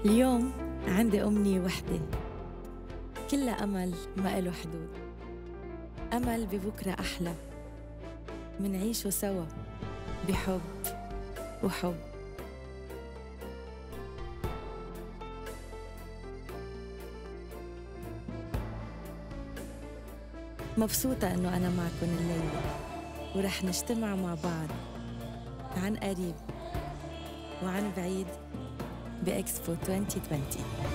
اليوم عندي أمنية وحدة كلها أمل ما إله حدود أمل ببكرة أحلى منعيشه سوا بحب وحب مبسوطة إنه أنا معكم الليلة ورح نجتمع مع بعض عن قريب وعن بعيد بإكسبو 2020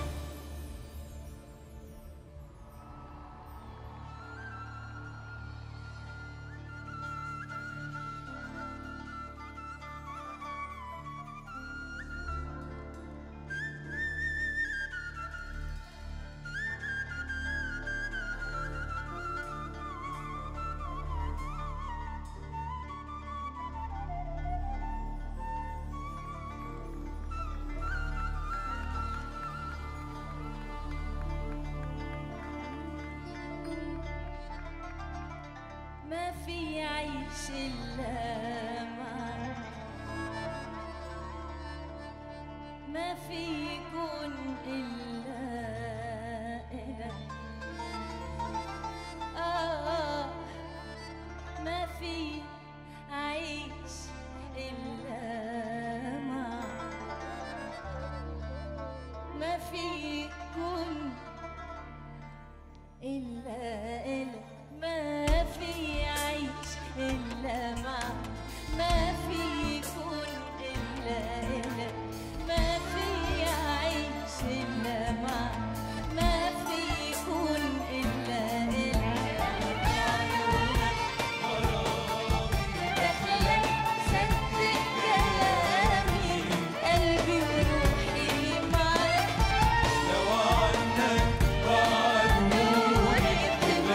ما في عيش إلا معك ما في يكون إلا إلك آه ما في عيش إلا معك ما في يكون إلا إلا ما في عيش إلا معك ما في يكون إلا إلا ما في عيش إلا معك ما في يكون إلا إلا دخلك صدق كلامي قلبي وروحي معك ويكتب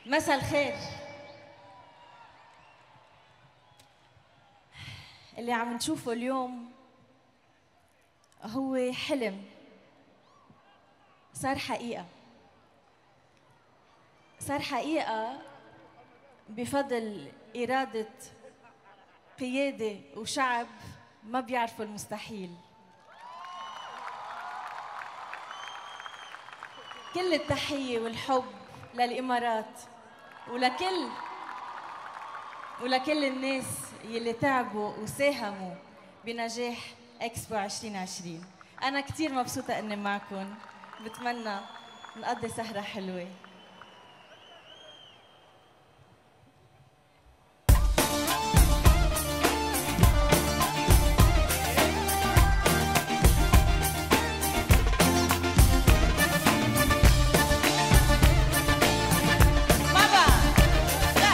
مساء الخير اللي عم نشوفه اليوم هو حلم صار حقيقة صار حقيقة بفضل إرادة قيادة وشعب ما بيعرفوا المستحيل كل التحية والحب للإمارات ولكل ولكل الناس يلي تعبوا وساهموا بنجاح اكسبو 2020 أنا كثير مبسوطة إني معكم بتمنى نقضي سهرة حلوة بابا لا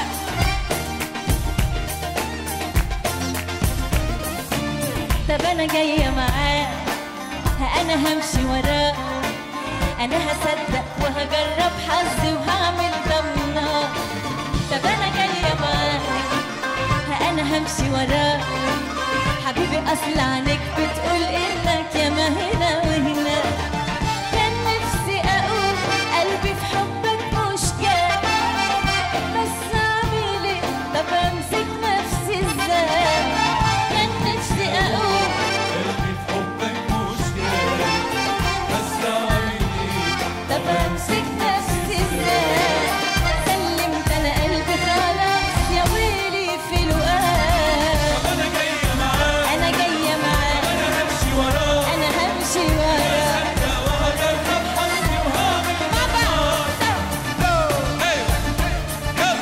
طب انا جايه معاه ها انا همشي وراه انا هصدق وهجرب حظي وهعمل ضمنه طب انا جايه معاه ها انا همشي وراه حبيبي اصل عنك بتقول انك يا ما هنا وهنا كان نفسي اقول قلبي في حبك مش جاي بس اعمل ايه طب امسك نفسي ازاي كان نفسي اقول قلبي في حبك مش جاي بس اعمل ايه طب امسك نفسي ازاي سلمت انا قلبي خلاص يا ويلي في الوقت انا جايه معاك انا جايه معاك انا همشي وراك انا همشي وراك لا وهجرب حظي وهعمل بابا ايوه يلا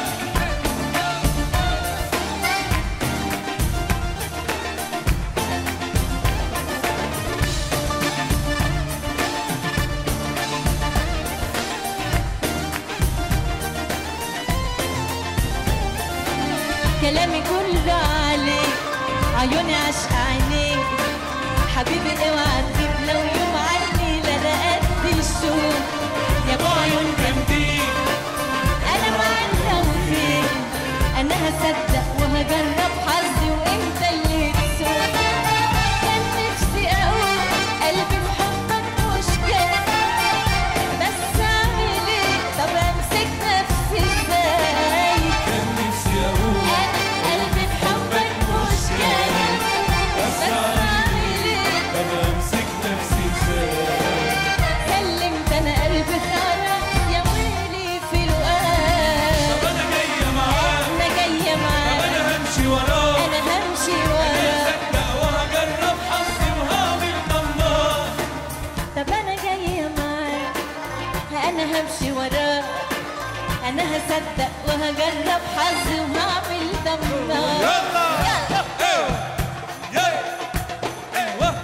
كلامي كله عليك عيوني عشق عينيك حبيبي اوعى تغيب لو يوم عني لا انا قد الشوق يا ابو عيون جنبيك انا ما عندها فين انا هصدق وهجرب حظي وانت اللي تسوق كان نفسي اقول قلبي في حبك مش جاي بس اعمل ايه طب امسك نفسي ازاي كان نفسي اقول انا قلبي في حبك مش جاي بس اعمل ايه طب امسك نفسي ازاي سلمت انا قلبي خلاص يا ويلي في الوقت طب انا جايه معاك انا جايه معاك انا همشي وراك انا همشي وراك لا وهجرب حظي وهعمل ضمنك طب انا جايه معاك انا همشي وراك انا هصدق وهجرب حظي وهعمل ضمنك يلا ايوه يلا ايوه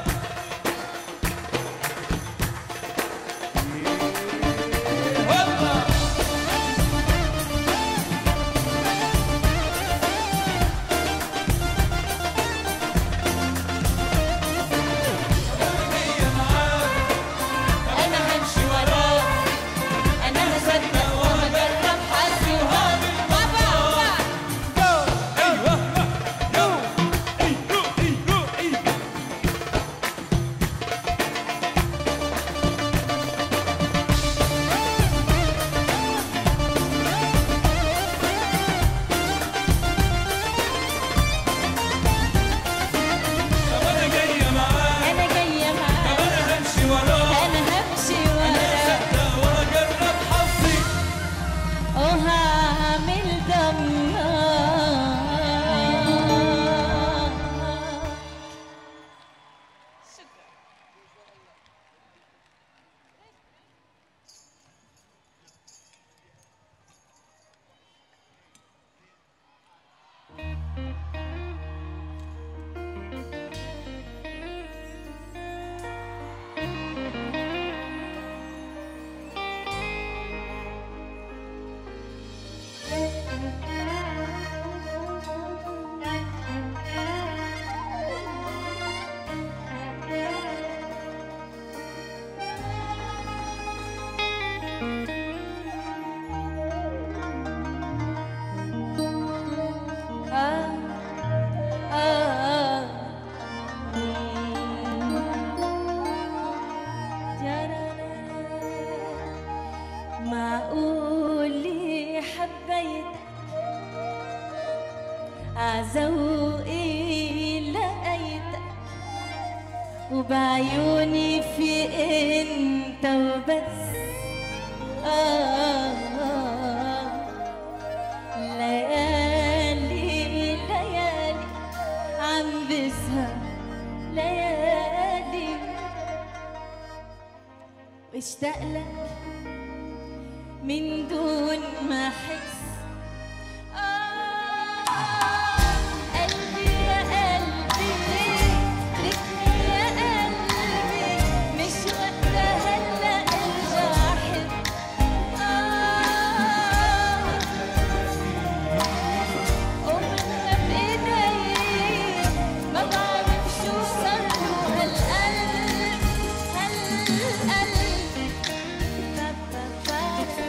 والله انا همشي وراك انا هصدق وهجرب حظي وهعمل بابا ايوه يلا معقولي حبيت عزوقي لقيت وبعيوني في انت وبس آه آه ليالي ليالي عم بسهر ليالي واشتاق لك من دون ما احس آه، قلبي يا قلبي تركني يا قلبي مش وقتها هلا ارجع احب آه، ومنها بايدي ما بعرف شو صار له هالقلب هالقلب با با با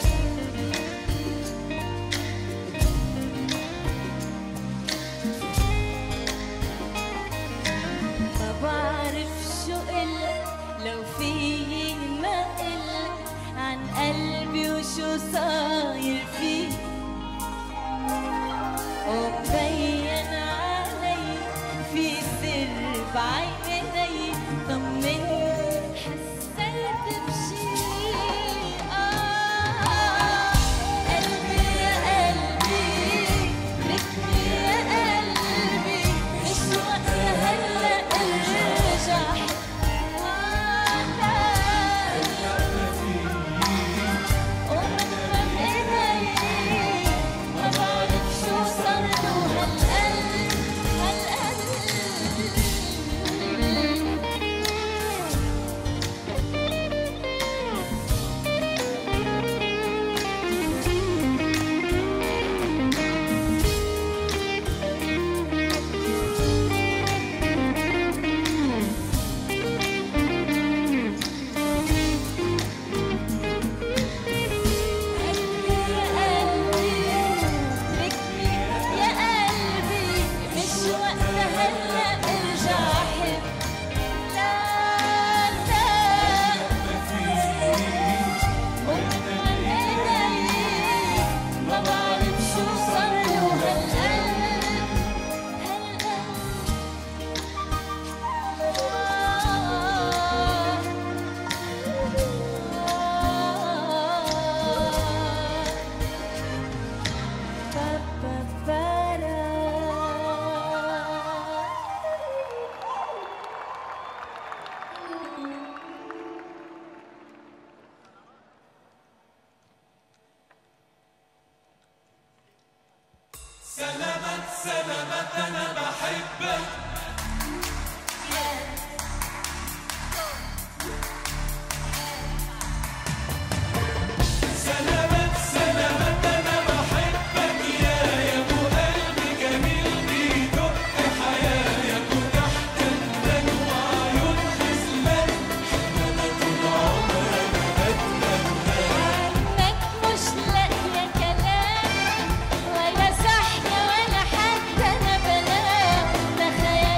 ما بعرف شو قلك لو في ما قلك عن قلبي وشو صاير فيه ومبين علي في سر بعيني طمني حسيت بشي آه قلبي يا قلبي ركني يا قلبي مش وقتها هلا ارجع آه لا ومن ايدي ما بعرف شو صار له هالقلب هالقلب قلبي يا قلبي ركبي يا قلبي مش وقتها هلا ارجع احب لا لا ومن ايدي ما بعرف شو صار له هالقلب هالقلب سلامات سلامات انا بحبك سلامات سلامات انا بحبك يا يا ابو قلبي جميل بيدق حياك وتحت الدن وعيون خزلان انا طول عمري عنك مش لاقية كلام ولا صحية ولا حتى أنا بنام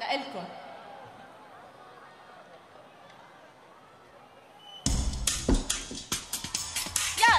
لإلكم يلا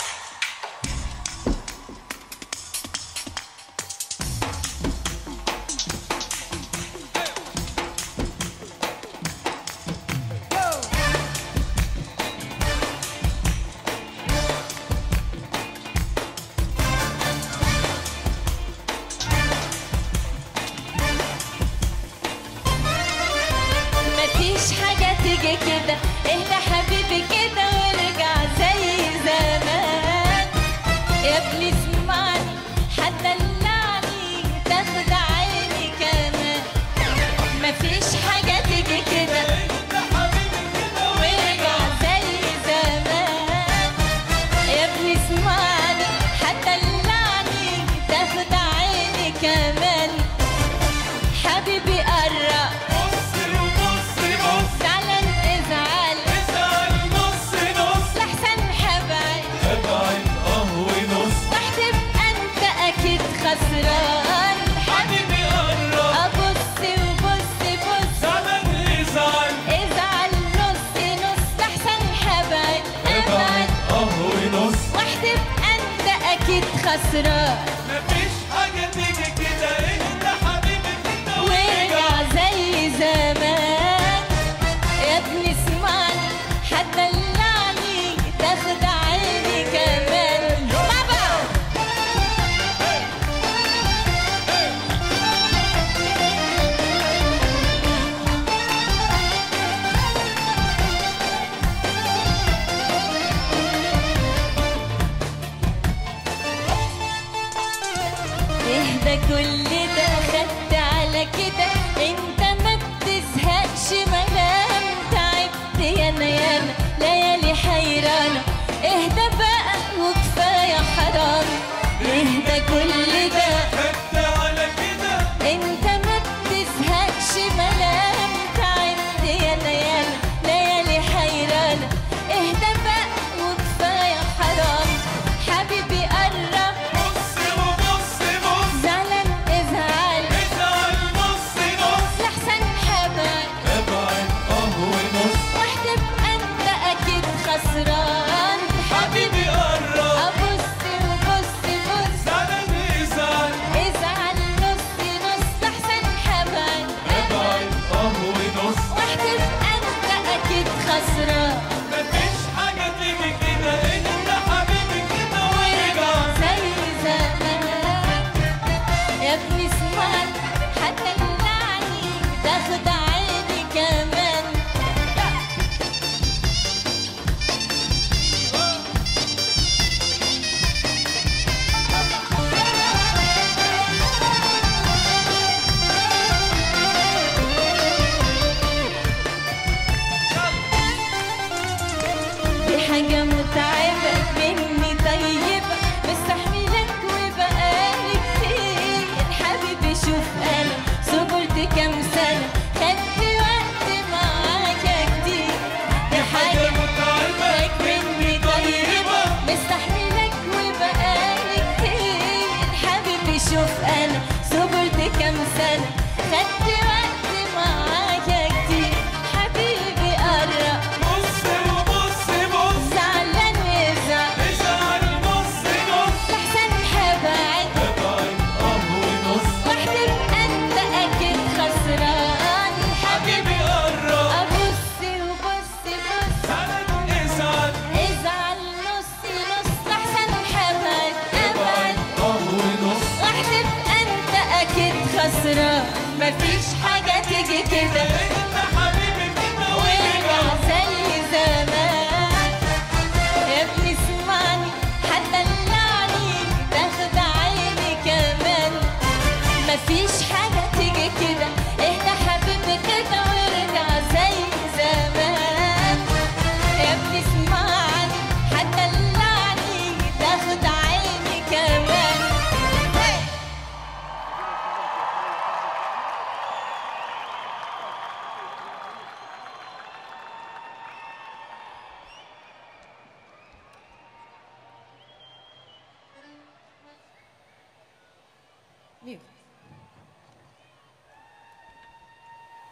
مفيش حاجة تيجي كده اهدى حبيبي كده وارجع زي زمان يا ابني اسمعني هتدلعني تاخد عيني كمان مفيش حاجة تيجي كده وارجع زي زمان يا ابني اسمعني هتدلعني تاخد عيني كمان حبيبي قرب بص وبص بص زعلان ازعل اسأل نص نص لحسن حبايب ابعد قهوة نص هتبقى انت اكيد خسران حبيبي قرب ابص وبص بص زمن ازعل ازعل نص نص لحسن حبايب ابعد ابعد قهوة نص وهتبقى انت اكيد خسران مفيش حاجة تيجي كده انت حبيبي كده وارجع زي زمان يا ابني اسمعني هتدلعني تاخد عيني كمان بابا اهدى كل ده خدت على كده انت ما بتزهقش مدام تعبت يانا يانا ليالي حيرانة اهدى بقى وكفاية حرام اهدى كل ده خدت على كده انت ما بتزهقش ملام تعبت يانا يانا ليالي حيرانة اهدى بقى وكفاية حرام حبيبي قرب بص وبص بص زعلان ازعل اسأل نص نص لحسن حبايب ابعد قهوة نص وهتبقى انت اكيد خسران حبيبي قرب ابص وبص بص زمن ازعل ازعل نص نص لحسن حبايب ابعد قهوة نص وهتبقى انت اكيد خسران مفيش حاجة تيجي كده انت حبيبي كده وارجع وارجع زي زمان يا ابني اسمعني هتدلعني تاخد عيني كمان دي حاجة متعبة مني طيبة مستحملك وبقالي كتير حبيبي شوف أنا صبرت كام سنة خدت وقت معاك كتير دي حاجة متعبة مني طيبة مستحملك وبقالي كتير حبيبي شوف أنا صبرت كام سنة خدت وقت معاك كتير حبيبي قرب بص وبص بص زعلان وزعل اسأل نص نص لحسن حبايب ابعد قهوة نص وهتبقى انت اكيد خسران حبيبي قرب ابص وبص بص زمن ازعل ازعل نص نص لحسن حبايب ابعد قهوة نص وهتبقى انت اكيد خسران مفيش حاجة تيجي كده انت حبيبي كده وارجع وارجع زي زمان يا ابني اسمعني هتدلعني تاخد عيني كمان مفيش حاجة تيجي كده اهدى حبيبي كده وارجع زي زمان يا ابني اسمعني هتدلعني تاخد عيني كمان Viva.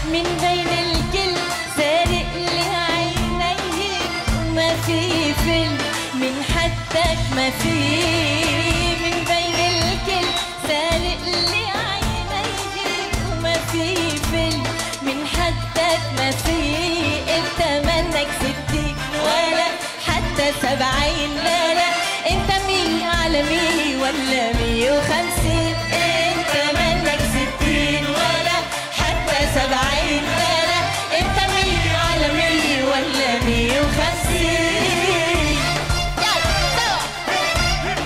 من بين الكل سارق لي عينيه وما في فيلم من حدك ما في من بين الكل سارق لي عينيه وما في فيلم من حدك ما في انت منك ستين ولا حتى سبعين لا لا انت مية على مية ولا مية وخمسين انت منك ستين ولا حتى سبعين لا لا انت مية على مية ولا مية وخمسين يلا سوا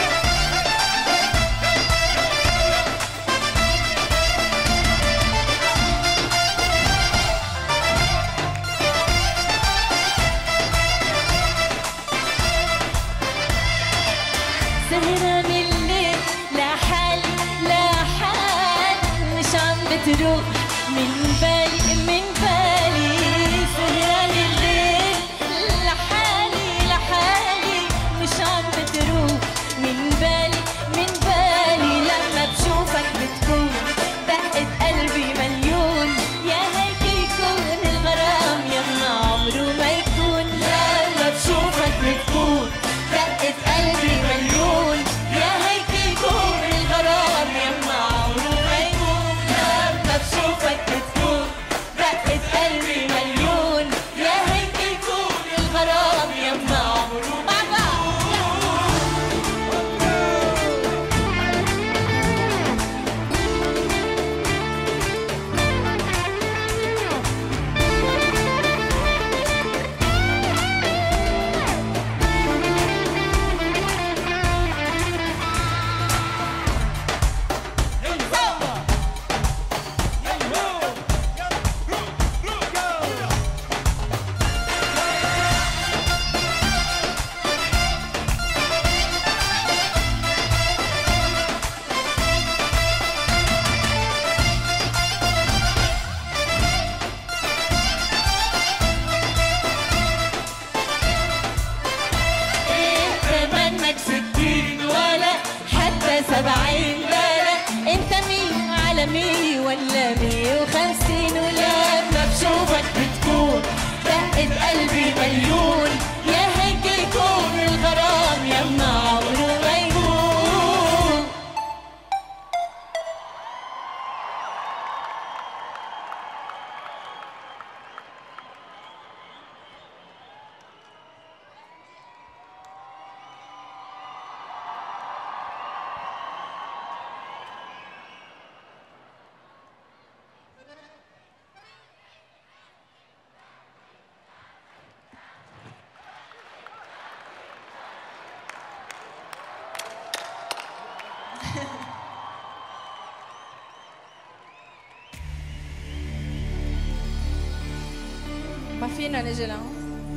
سهران الليل لحال لحال مش عم بتروح من بالي من بالي سهران الليل لحالي لحالي مش عم بتروح من بالي من بالي لما بشوفك بتكون دقة قلبي مليون يا هيك يكون الغرام يما عمره ما يكون لما بشوفك بتكون دقة قلبي مليون يا هيك يكون الغرام يما عمره ما يكون لما بشوفك بتكون دقة قلبي مليون يا هيك يكون الغرام يما عمره ما يكون انت منك ستين ولا حتى سبعين لا لا انت مية على مية ولا مية وخمسين ولما بشوفك بتكون دقة قلبي مليون يا هيك يكون الغرام يما عمره ما يكون ما فينا نجي لهون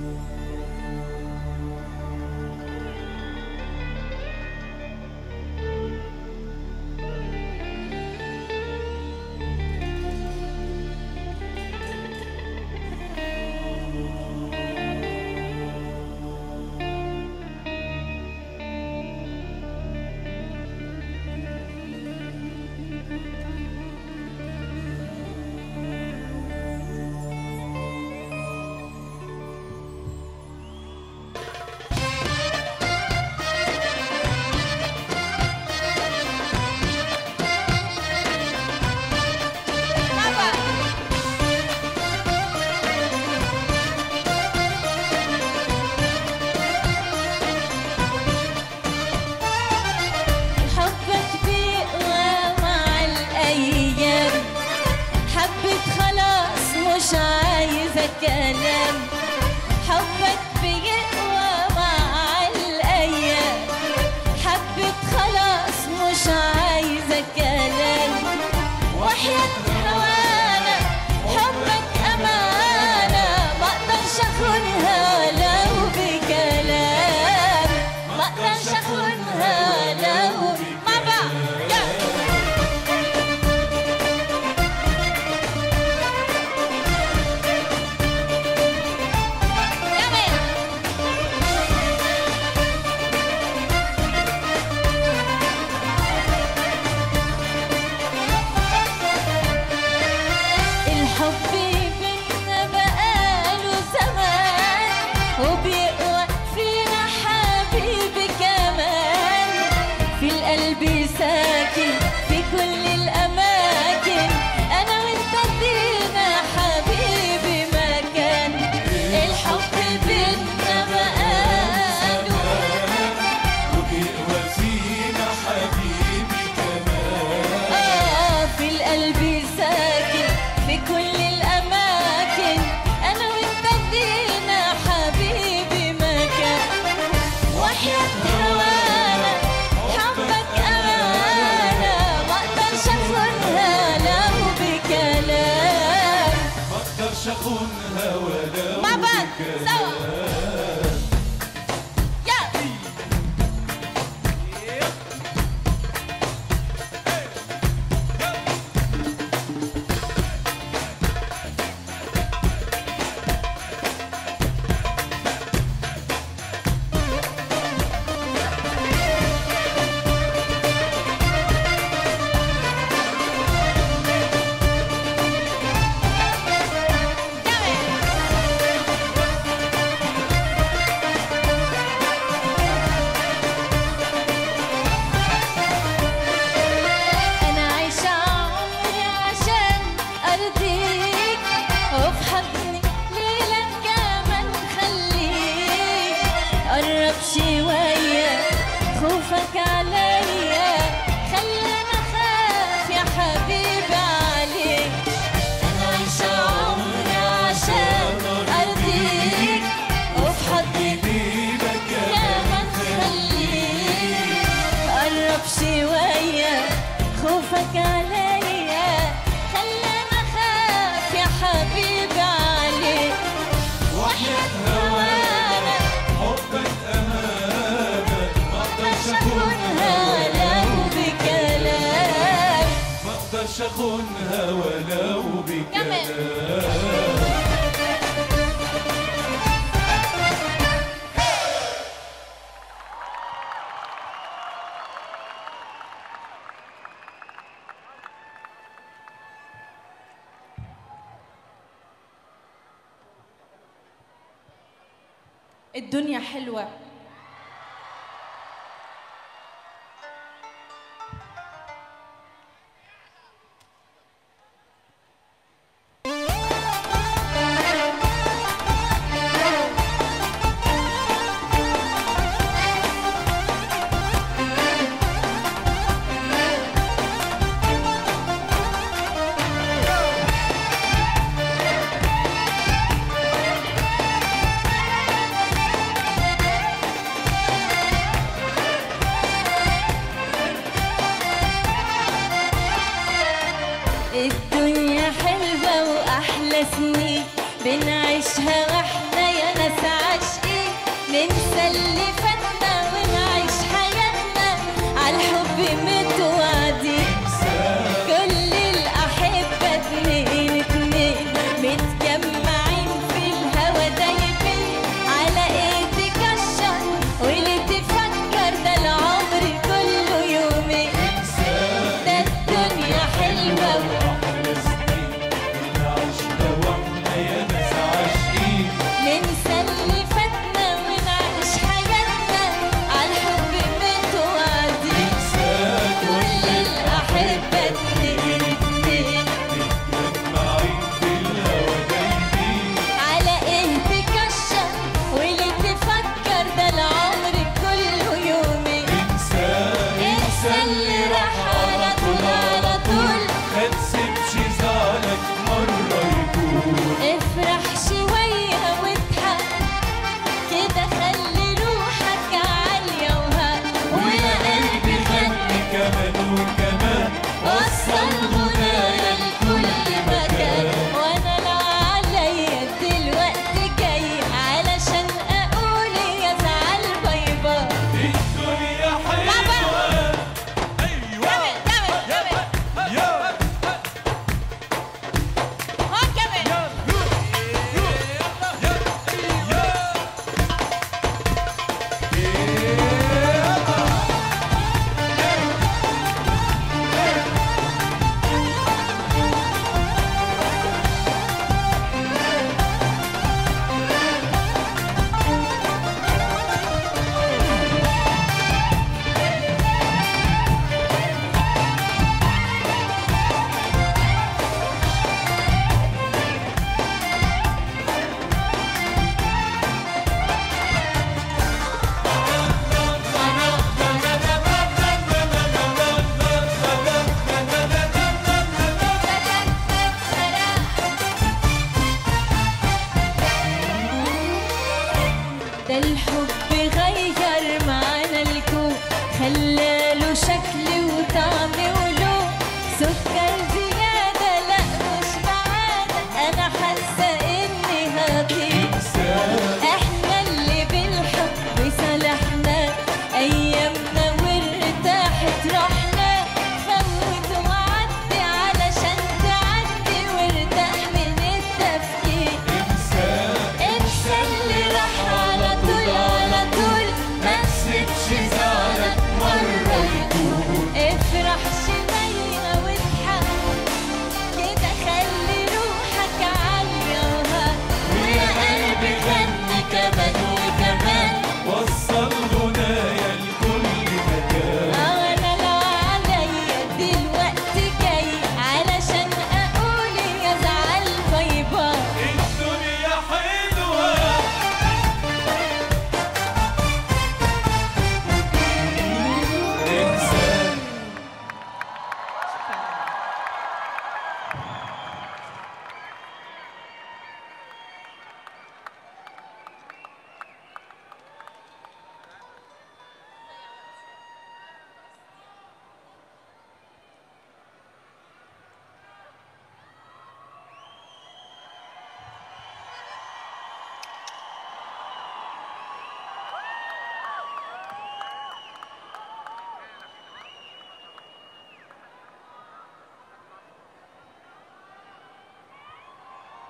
حبك بيقوى مع الأيام حبت خلاص مش عايزة كلام حبك بيقوى مع الأيام حبت خلاص مش عايزة كلام وحياة هوانا حبك أمانة ما أقدرش أخونها لو بكلام ما أقدرش أخونها لو مع بعض يلا يلا اقدرش اخونها ولا مع بعض سوا يا أنا عايشة عمري عشان أرضيك وفي حضني ليلة كمان خليك قرب شوية خوفك عليا خلينا أخاف يا حبيبي عليك أنا عايشة عمري عشان أرضيك وفي حضني كمان خليك قرب شوية خوفك عليا خلينا أخاف يا حبيبي عليك وحياة هوانا حبك امانه ما اقدرش أخونها لو بكلام ما اقدرش اخونها ولو كمان. بكلام الدنيا حلوة الدنيا حلوة وأحلى سنين بنعيشها واحنا يا ناس عاشقين ننسى اللي فاتنا ونعيش حياتنا عالحب متوعدين كل الأحبة اتنين اتنين متجمعين في الهوا دايبين على ايه تكشر واللي تفكر ده العمر كله يومين ده الدنيا حلوة احلى سنين بنعيشها واحنا يا ناس عاشقين ننسى اللي فاتنا ونعيش حياتنا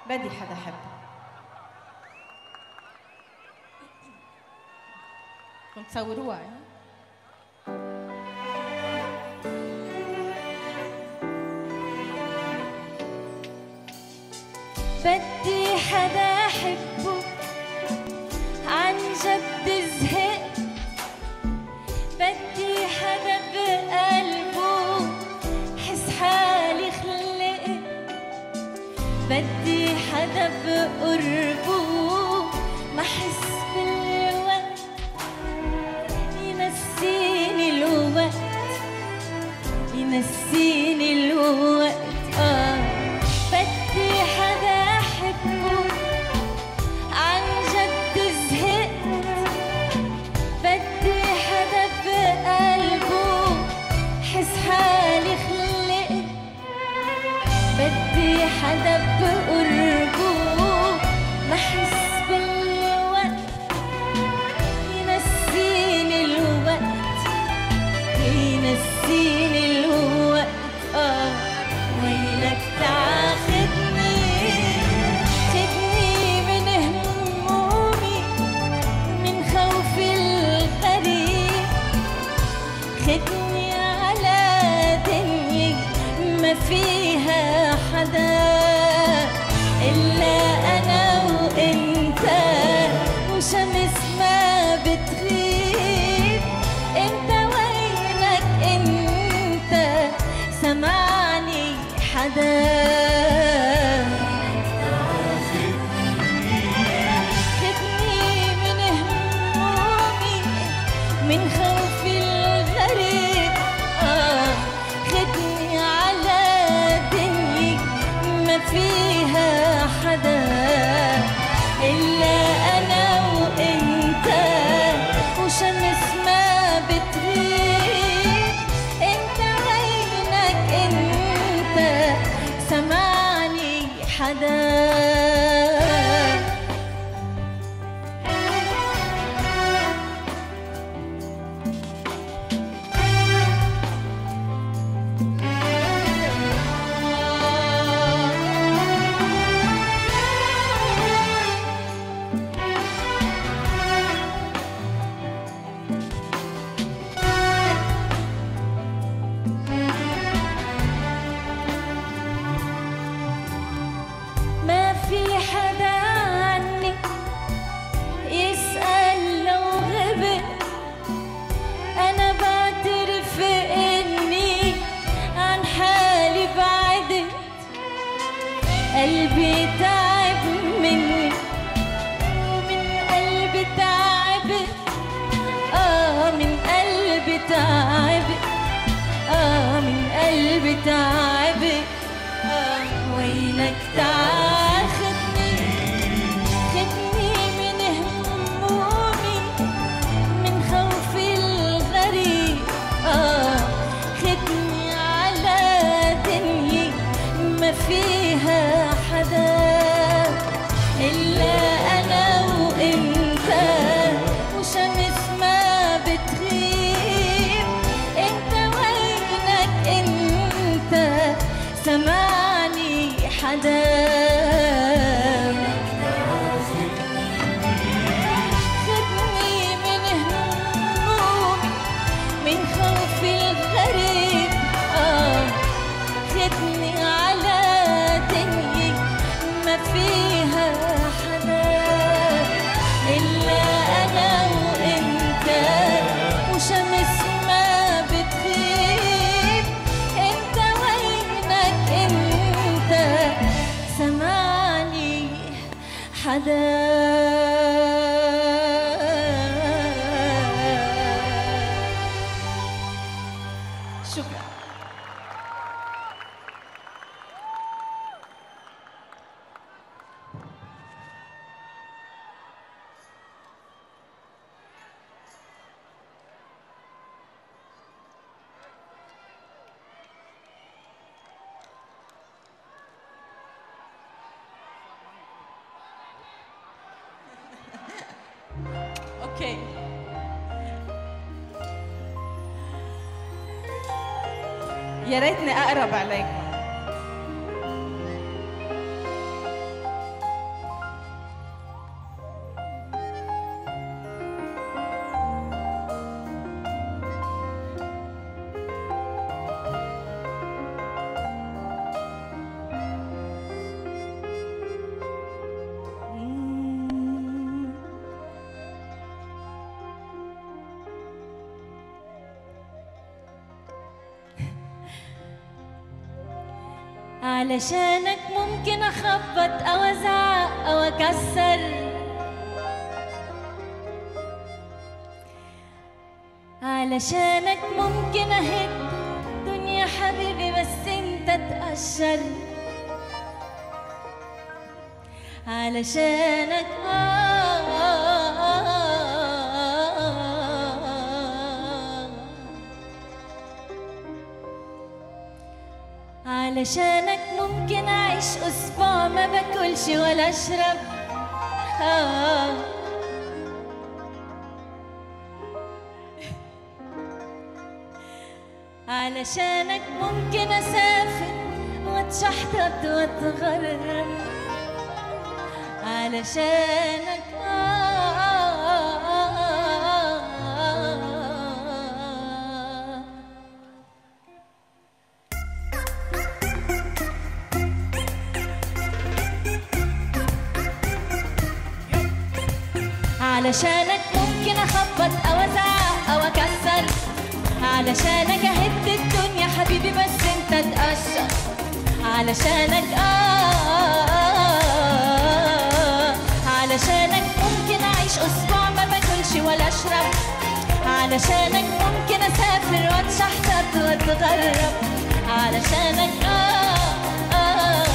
بدي حدا حبه كنت تصوروها يعني بدي حدا أحبه عن جد زهقت بدي حدا بقلبه حس حالي خلقت بدي حدا بقربه ما حس بالوقت ينسيني الوقت ينسيني الوقت آه بدي حدا أحبه عن جد زهقت بدي حدا بقلبه حس حالي خلقت بدي حدا بقربه ما حس بالوقت ينسيني الوقت ينسيني الوقت آه ويلك تاخدني خدني من همومي من خوفي الغريب خدني على دنيا ما فيها حدا إلا أنا وإنت وشمس ما بتغيب انت وينك انت سمعني حدا خدني من همومي من خوفي الغريب آه خدني على دنيا ما فيها حدا إلا أنا وإنت وشمس ما بتغيب انت وينك انت سمعني حدا ما في حدا عني يسأل لو غبت أنا بعترف إني عن حالي بعدت قلبي تعب مني ومن قلبي تعبت آه من قلبي تعبت آه من قلبي تعبت آه ويلك تاخدني خدني من همومي من خوفي الغريب آه خدني على دنيا ما فيها حدا إلا أنا وإنت وشمس ما بتغيب انت وينك انت سمعني حدا خدني من همومي من خوفي الغريب آه خدني على دنيا ما فيها حدا إلا أنا وإنت وشمس ما بتغيب انت وينك انت سمعني حدا شكرا اوكي يا ريتني اقرب عليكم علشانك ممكن اخبط او ازعق او اكسر علشانك ممكن اهد دنيا حبيبي بس انت تقشر علشانك آه علشانك ممكن أعيش أسبوع ما باكلش ولا أشرب آه علشانك ممكن أسافر وأتشحطط وأتغرب علشانك آه علشانك ممكن اخبط او ازعق او اكسر علشانك اهد الدنيا حبيبي بس انت تقشر علشانك آه علشانك ممكن اعيش اسبوع ما باكلش ولا اشرب علشانك ممكن اسافر واتشحطط واتغرب علشانك آه آه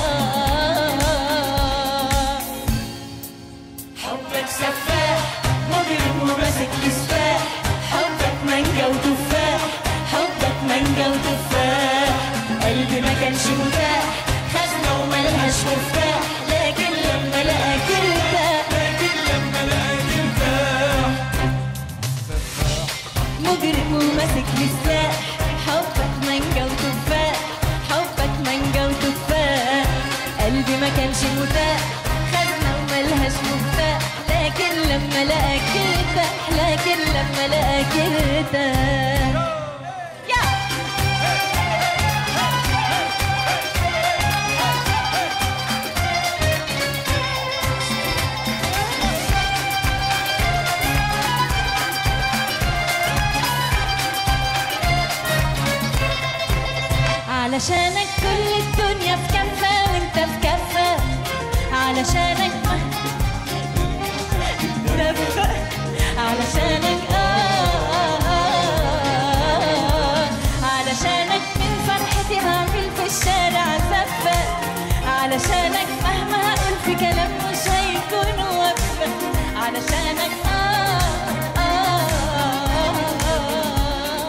حبك سفاح مجرم وماسك مسفاح حبك مانجا وتفاح حبك مانجا وتفاح قلبي ما كانش متاح خزنة وملهاش مفتاح لكن لما لقاك ارتاح لكن لما لقاك ارتاح مجرم وماسك مساح حبك مانجا وتفاح حبك مانجا وتفاح قلبي ما كانش متاح خزنة وملهاش مفتاح لكن لما لقاك ارتاح لكن لما لقاك ارتاح يا علشانك كل الدنيا في كفة وانت في كفة علشانك ما دفة علشانك آه, آه, آه علشانك من فرحتي هعمل في الشارع زفة علشانك مهما هقول في كلام مش هيكون وفة علشانك آه آه آه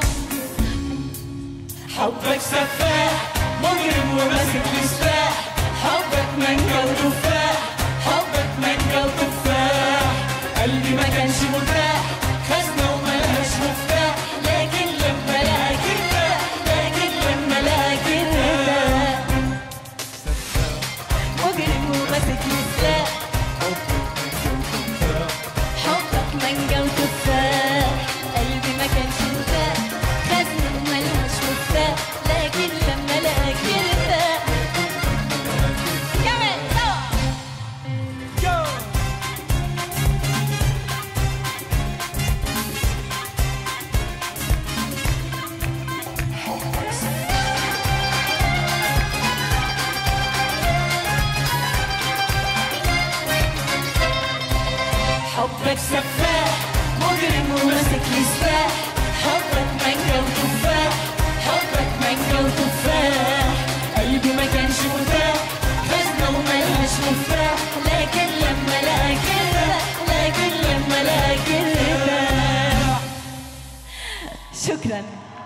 حبك سفاح مجرم وماسك مسفاح حبك مانجا وتفاح حبك مانجا وتفاح قلبي ما كانش مرتاح خزنة وملهاش مفتاح لكن لما لقاك ارتاح لكن لما لقاك ارتاح مجرم وماسك مسلاح حبك مانجا وتفاح قلبي ما كانش متاح خزن وملهاش مفتاح لكن لما لقاك ارتاح كمان سوا حبك سفاح مجرم وماسك مسفاح حبك مانجا وتفاح حبك مانجا وتفاح قلبي ما كانش متاح خزنة وملهاش مفتاح لكن لما لقاك ارتاح لكن لما لقاك ارتاح شكرا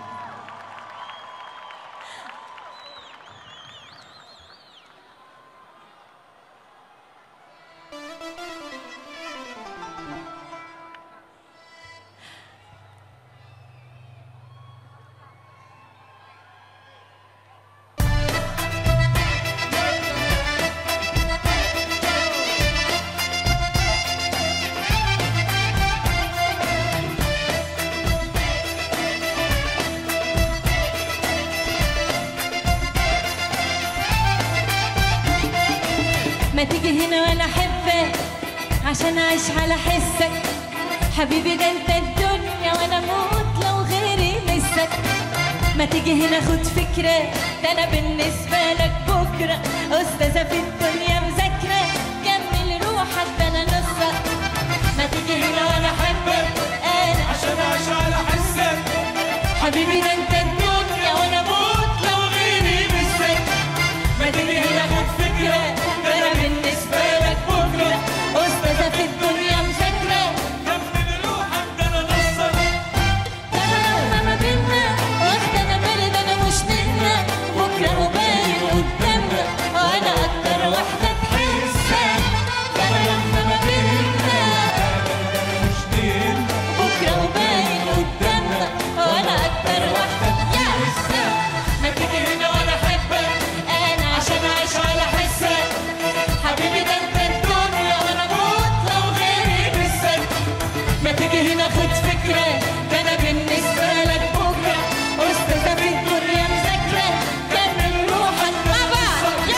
ما تيجي هنا وانا احبك عشان اعيش على حسك حبيبي ده انت الدنيا وانا اموت لو غيري مسك ما تيجي هنا خد فكرة ده انا بالنسبة لك بكرة بكرة أستاذة في الدنيا مذاكرة كمل روحك ده أنا نصك ما تيجي هنا وأنا أحبك أنا عشان اعيش على حسك حبيبي ده أنت الدنيا وأنا أموت لو غيري مثلك ما تيجي هنا خد فكرة ده أنا بالنسبة لك بكرة أستاذة في الدنيا مذاكرة كمل روحك ده انا نصك لما ما بينا واخدة انا بالي ده انا مش منا بكره مبين قدامنا وانا اكتر واحدة تحسها لما ما بينا مش دين بكره مبين قدامنا وانا اكتر واحدة تحسها ما تيجي هنا وانا احبك انا عشان اعيش على حسك حبيبي ده انت الدنيا وانا اموت لو غيري بسك ما تيجي هنا خد فكرة ده أنا بالنسبة لك بكرة أستاذة في الدنيا مذاكرة كمل روحك بابا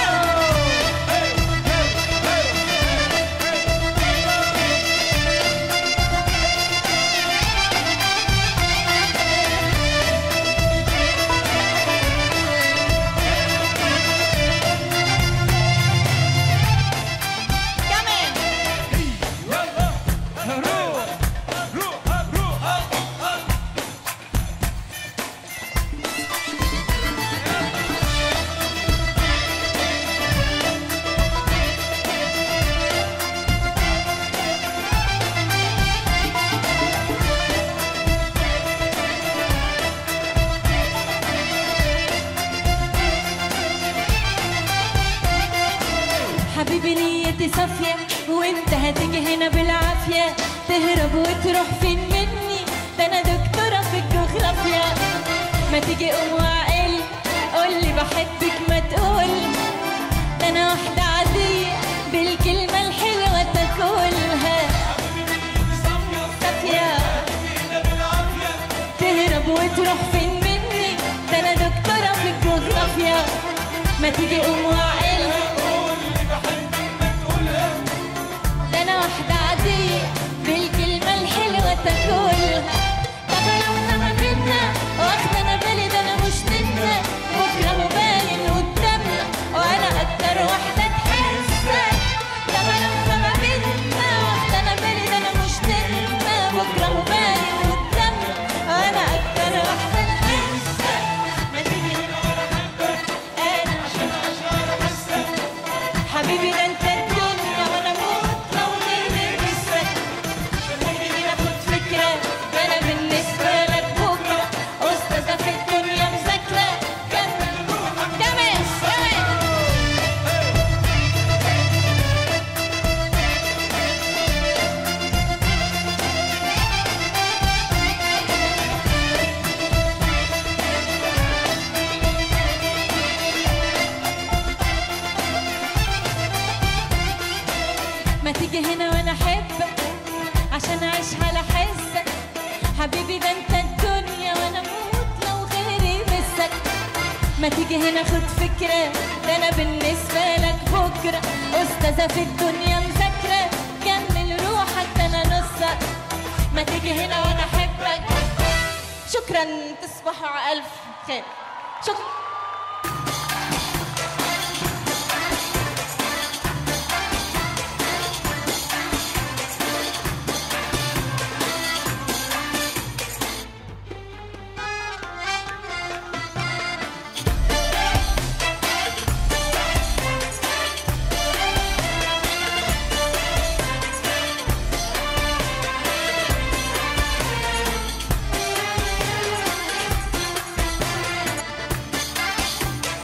كمان حبيبي نيتي صافية وانت هتيجي هنا بالعافية تهرب وتروح فين مني ده انا دكتورة في الجغرافيا ما تيجي قوم وعقل قولي بحبك ما تقول ده انا واحدة عادية بالكلمة الحلوة تاكلها صافية تهرب وتروح فين مني ده انا دكتورة في الجغرافيا ما تيجي قوم وعقل ده انا واحدة عادية بالكلمة الحلوة تاكلها طب لما ما بينا واخدة انا بالي ده انا مش منا بكرة مبين قدامنا وانا اكتر واحدة تحسك طب لما ما بينا واخدة انا بالي ده انا مش منا بكرة مبين قدامنا وانا اكتر واحدة تحسك ما تيجي هنا وانا احبك انا عشان اعيش على حسك حبيبي ده انت الدنيا وانا اموت لو غيري بسك خليني ناخد فكرة ده انا بالنسبة لك بكرة استاذة في الدنيا مذاكرة كمل كمان كمان ما تيجي هنا وانا احبك عشان اعيش على حسك حبيبي ده انت الدنيا وانا اموت لو غيري مسك ما تيجي هنا خد فكرة ده انا بالنسبة لك بكرة استاذة في الدنيا مذاكرة كمل روحك ده انا نصك ما تيجي هنا وانا احبك شكرا تصبحوا على الف خير شكرا